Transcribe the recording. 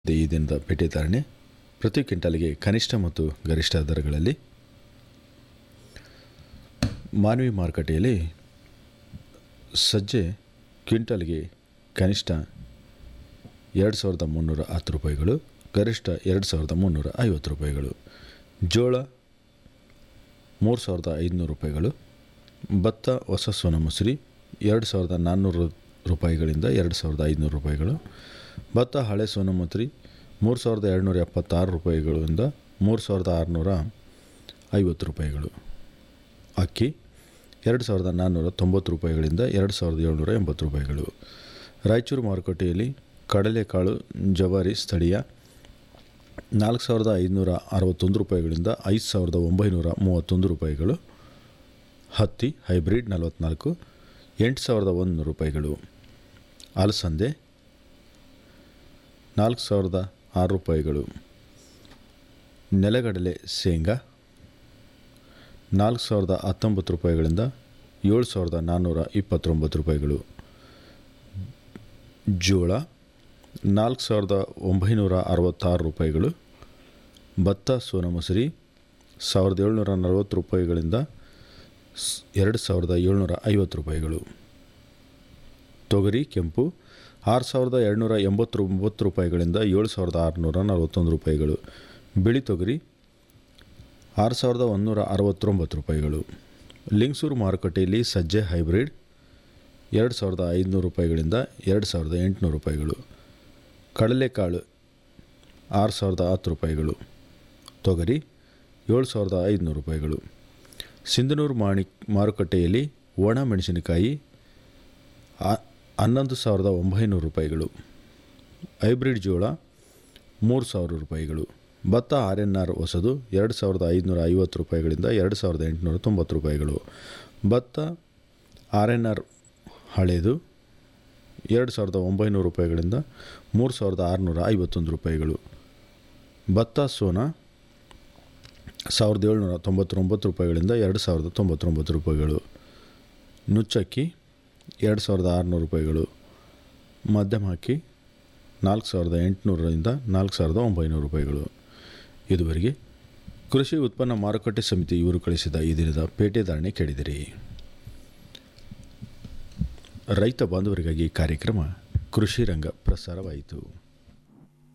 ಈ ದಿನದ ಪೇಟೆ ಧಾರಣೆ ಪ್ರತಿ ಕ್ವಿಂಟಾಲಿಗೆ ಕನಿಷ್ಠ ಮತ್ತು ಗರಿಷ್ಠ ದರಗಳಲ್ಲಿ ಮಾನವಿ ಮಾರುಕಟ್ಟೆಯಲ್ಲಿ ಸಜ್ಜೆ ಕ್ವಿಂಟಾಲ್ಗೆ ಕನಿಷ್ಠ ಎರಡು ಸಾವಿರದ ಮುನ್ನೂರ ಹತ್ತು ರೂಪಾಯಿಗಳು ಗರಿಷ್ಠ ಎರಡು ಸಾವಿರದ ಮುನ್ನೂರ ಐವತ್ತು ರೂಪಾಯಿಗಳು ಜೋಳ ಮೂರು ಸಾವಿರದ ಐದುನೂರು ರೂಪಾಯಿಗಳು ಭತ್ತ ಹೊಸ ಸೋನಾ ಮಸೂರಿ ಎರಡು ಸಾವಿರದ ನಾನ್ನೂರು ರೂಪಾಯಿಗಳಿಂದ ಎರಡು ಸಾವಿರದ ಐದುನೂರು ರೂಪಾಯಿಗಳು ಭತ್ತ ಹಳೆ ಸೋನಾ ಮಸೂರಿ ಮೂರು ಸಾವಿರದ ಎರಡುನೂರ ಎಪ್ಪತ್ತಾರು ರೂಪಾಯಿಗಳಿಂದ ಮೂರು ಸಾವಿರದ ಆರುನೂರ ಐವತ್ತು ರೂಪಾಯಿಗಳು ಅಕ್ಕಿ ಎರಡು ಸಾವಿರದ ನಾನ್ನೂರ ತೊಂಬತ್ತು ರೂಪಾಯಿಗಳಿಂದ ಎರಡು ಸಾವಿರದ ಏಳ್ನೂರ ಎಂಬತ್ತು ರೂಪಾಯಿಗಳು ರಾಯಚೂರು ಮಾರುಕಟ್ಟೆಯಲ್ಲಿ ಕಡಲೆಕಾಳು ಜವಾರಿ ಸ್ಥಳೀಯ ನಾಲ್ಕು ಸಾವಿರದ ಐದುನೂರ ಅರವತ್ತೊಂದು ರೂಪಾಯಿಗಳಿಂದ ಐದು ಸಾವಿರದ ಒಂಬೈನೂರ ಮೂವತ್ತೊಂದು ರೂಪಾಯಿಗಳು ಹತ್ತಿ ಹೈಬ್ರಿಡ್ ನಲವತ್ತ್ನಾಲ್ಕು ಎಂಟು ಸಾವಿರದ ಒಂದು ರೂಪಾಯಿಗಳು ಅಲಸಂದೆ ನಾಲ್ಕು ಸಾವಿರದ ಆರು ರೂಪಾಯಿಗಳು ನೆಲಗಡಲೆ ಶೇಂಗಾ ನಾಲ್ಕು ಸಾವಿರದ ಹತ್ತೊಂಬತ್ತು ರೂಪಾಯಿಗಳಿಂದ ಏಳು ಸಾವಿರದ ನಾನ್ನೂರ ಇಪ್ಪತ್ತೊಂಬತ್ತು ರೂಪಾಯಿಗಳು ಜೋಳ ನಾಲ್ಕು ಸಾವಿರದ ಒಂಬೈನೂರ ಅರವತ್ತಾರು ರೂಪಾಯಿಗಳು ಭತ್ತ ಸೋನಾ ಮಸೂರಿ ಸಾವಿರದ ಏಳ್ನೂರ ನಲವತ್ತು ರೂಪಾಯಿಗಳಿಂದ ಸ್- ಎರಡು ಸಾವಿರದ ಏಳ್ನೂರ ಐವತ್ತು ರೂಪಾಯಿಗಳು ತೊಗರಿ ಕೆಂಪು ಆರು ಸಾವಿರದ ಎರಡುನೂರ ಎಂಬತ್ತೊಂಬತ್ತು ರೂಪಾಯಿಗಳಿಂದ ಏಳು ಸಾವಿರದ ಆರುನೂರ ನಲವತ್ತೊಂದು ರೂಪಾಯಿಗಳು ಬಿಳಿ ತೊಗರಿ ಆರು ಸಾವಿರದ ಒಂದುನೂರ ಅರವತ್ತೊಂಬತ್ತು ರೂಪಾಯಿಗಳು ಲಿಂಗಸೂರು ಮಾರುಕಟ್ಟೆಯಲ್ಲಿ ಸಜ್ಜೆ ಹೈಬ್ರಿಡ್ ಎರಡು ಸಾವಿರದ ಐದುನೂರು ರೂಪಾಯಿಗಳಿಂದ ಎರಡು ಸಾವಿರದ ಎಂಟುನೂರು ರೂಪಾಯಿಗಳು ಕಡಲೆಕಾಳು ಆರು ಸಾವಿರದ ಹತ್ತು ರೂಪಾಯಿಗಳು ತೊಗರಿ ಏಳು ಸಾವಿರದ ಐದುನೂರು ರೂಪಾಯಿಗಳು ಸಿಂಧನೂರು ಮಾಣಿ ಮಾರುಕಟ್ಟೆಯಲ್ಲಿ ಒಣ ಮೆಣಸಿನಕಾಯಿ ಆ- ಹನ್ನೊಂದು ಸಾವಿರದ ಒಂಬೈನೂರು ರೂಪಾಯಿಗಳು ಹೈಬ್ರಿಡ್ ಜೋಳ ಮೂರು ಸಾವಿರ ರೂಪಾಯಿಗಳು ಭತ್ತ ಆರ್ ಎನ್ ಆರ್ ಹೊಸದು ಎರಡು ಸಾವಿರದ ಐದುನೂರ ಐವತ್ತು ರೂಪಾಯಿಗಳಿಂದ ಎರಡು ಸಾವಿರದ ಎಂಟುನೂರ ತೊಂಬತ್ತು ರೂಪಾಯಿಗಳು ಭತ್ತ ಆರ್ ಎನ್ ಆರ್ ಹಳೆಯದು ಎರಡು ಸಾವಿರದ ಒಂಬೈನೂರು ರೂಪಾಯಿಗಳಿಂದ ಮೂರು ಸಾವಿರದ ಆರುನೂರ ಐವತ್ತೊಂದು ರೂಪಾಯಿಗಳು ಭತ್ತ ಸೋನಾ ಸಾವಿರದ ಏಳ್ನೂರ ತೊಂಬತ್ತೊಂಬತ್ತು ರೂಪಾಯಿಗಳಿಂದ ಎರಡು ಸಾವಿರದ ತೊಂಬತ್ತೊಂಬತ್ತು ರೂಪಾಯಿಗಳು ನುಚ್ಚಕ್ಕಿ ಎರಡು ಸಾವಿರದ ಆರುನೂರು ರೂಪಾಯಿಗಳು ಮಧ್ಯಮ ಅಕ್ಕಿ ನಾಲ್ಕು ಸಾವಿರದ ಎಂಟುನೂರರಿಂದ ನಾಲ್ಕು ಸಾವಿರದ ಒಂಬೈನೂರು ರೂಪಾಯಿಗಳು ಇದುವರೆಗೆ ಕೃಷಿ ಉತ್ಪನ್ನ ಮಾರುಕಟ್ಟೆ ಸಮಿತಿ ಇವರು ಕಳಿಸಿದ ಈ ದಿನದ ಪೇಟೆ ಧಾರಣೆ ಕೇಳಿದಿರಿ ರೈತ ಬಾಂಧವರಿಗಾಗಿ ಕಾರ್ಯಕ್ರಮ ಕೃಷಿ ರಂಗ ಪ್ರಸಾರವಾಯಿತು